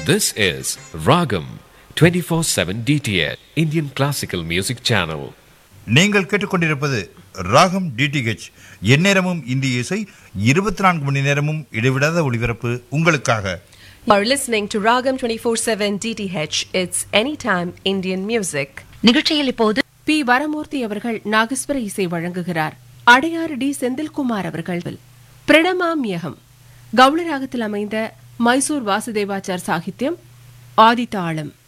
This is Ragam 24/7 DTH Indian Classical Music Channel. நீங்கள் கேட்டுக்கொண்டிருப்பது ராகம் டிடிஹெச் எந்நேரமும் இந்திய இசை இருபத்தி நான்கு மணி நேரமும் இடைவிடாத ஒளிபரப்பு உங்களுக்காக You're listening to Ragam 24/7 DTH. It's anytime Indian music. நிகழ்ச்சியில் இப்போது பி வரமூர்த்தி அவர்கள் நாகஸ்வர இசை வழங்குகிறார் அடையாறு டி செந்தில்குமார் அவர்கள் பிரணமாமியகம் கவுளராகத்தில் அமைந்த மைசூர் வாசுதேவாச்சார் சாகித்யம் ஆதித்தாளம்